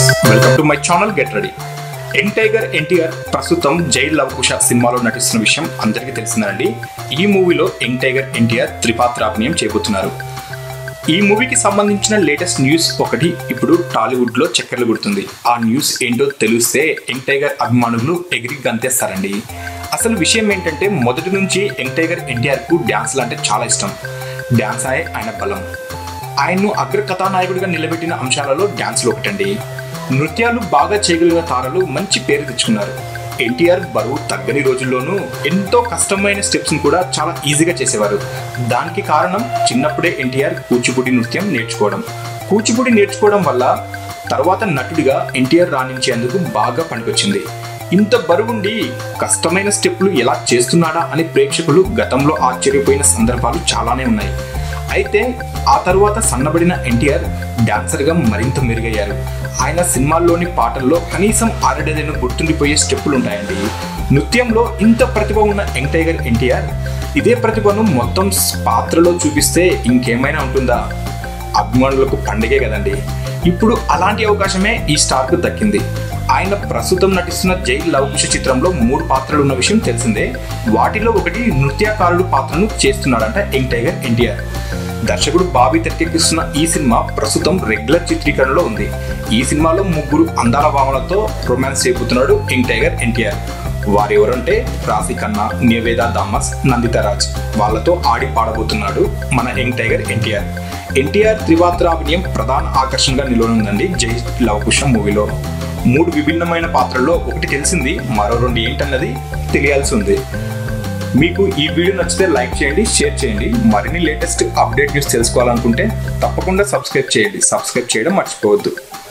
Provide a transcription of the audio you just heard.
welcome to my channel get ready young tiger NTR ప్రస్తుతం జై లవకుశ సినిమాలో నటిస్తున్న విషయం అందరికీ తెలిసిందండి ఈ మూవీలో యంగ్ టైగర్ ఎన్టీఆర్ త్రిపాత్రాభినయం చేయబోతున్నారు ఈ మూవీకి సంబంధించిన లేటెస్ట్ న్యూస్ ఒకటి ఇప్పుడు టాలీవుడ్ లో చక్కర్లు కొడుతుంది ఆ న్యూస్ ఏంటో తెలిస్తే యంగ్ టైగర్ అభిమానులు ఎగిరి గంతేస్తారండి అసలు విషయం ఏంటంటే మొదటి నుంచి యంగ్ టైగర్ ఎన్టీఆర్ కు డ్యాన్స్లు అంటే చాలా ఇష్టం డ్యాన్స్ అనే ఆయన బలం ఆయన్ను అగ్ర కథానాయకుడిగా నిలబెట్టిన అంశాలలో డ్యాన్స్లు ఒకటండి నృత్యాలు బాగా చేయగలిగిన తారలు మంచి పేరు తెచ్చుకున్నారు ఎన్టీఆర్ బరువు తగ్గని రోజుల్లోనూ ఎంతో కష్టమైన స్టెప్స్ని కూడా చాలా ఈజీగా చేసేవారు దానికి కారణం చిన్నప్పుడే ఎన్టీఆర్ కూచిపూడి నృత్యం నేర్చుకోవడం కూచిపూడి నేర్చుకోవడం వల్ల తర్వాత నటుడిగా ఎన్టీఆర్ రాణించేందుకు బాగా పనికొచ్చింది ఇంత బరువుండి కష్టమైన స్టెప్లు ఎలా చేస్తున్నాడా అని ప్రేక్షకులు గతంలో ఆశ్చర్యపోయిన సందర్భాలు చాలానే ఉన్నాయి అయితే ఆ తర్వాత సన్నబడిన ఎన్టీఆర్ డాన్సర్గా మరింత మెరుగయ్యారు ఆయన సినిమాల్లోని పాటల్లో కనీసం ఆరడేదైనా గుర్తుండిపోయే స్టెప్పులు ఉంటాయండి నృత్యంలో ఇంత ప్రతిభ ఉన్న యంగ్ టైగర్ ఎన్టీఆర్ ఇదే ప్రతిభను మొత్తం పాత్రలో చూపిస్తే ఇంకేమైనా ఉంటుందా అభిమానులకు పండగే కదండి ఇప్పుడు అలాంటి అవకాశమే ఈ స్టార్కు దక్కింది ఆయన ప్రస్తుతం నటిస్తున్న జై లవకుశ చిత్రంలో మూడు పాత్రలు ఉన్న విషయం తెలిసిందే వాటిలో ఒకటి నృత్యకారుడు పాత్రను చేస్తున్నాడంట యంగ్ టైగర్ ఎన్టీఆర్ దర్శకుడు బాబీ తెరకెక్కిస్తున్న ఈ సినిమా ప్రస్తుతం రెగ్యులర్ చిత్రీకరణలో ఉంది ఈ సినిమాలో ముగ్గురు అందాల భావనతో రొమాన్స్ చేయబోతున్నాడు యంగ్ టైగర్ ఎన్టీఆర్ వారెవరంటే రాశి ఖన్నా నివేదా దామస్ నందితరాజ్ వాళ్ళతో ఆడి పాడబోతున్నాడు మన యంగ్ టైగర్ ఎన్టీఆర్ ఎన్టీఆర్ త్రివాత్రాభినయం ప్రధాన ఆకర్షణగా నిలవనుందండి జై లవకుశ మూవీలో మూడు విభిన్నమైన పాత్రల్లో ఒకటి తెలిసింది మరో రెండు ఏంటన్నది తెలియాల్సి ఉంది మీకు ఈ వీడియో నచ్చితే లైక్ చేయండి షేర్ చేయండి మరిన్ని లేటెస్ట్ అప్డేట్ న్యూస్ తెలుసుకోవాలనుకుంటే తప్పకుండా సబ్స్క్రైబ్ చేయండి సబ్స్క్రైబ్ చేయడం మర్చిపోవద్దు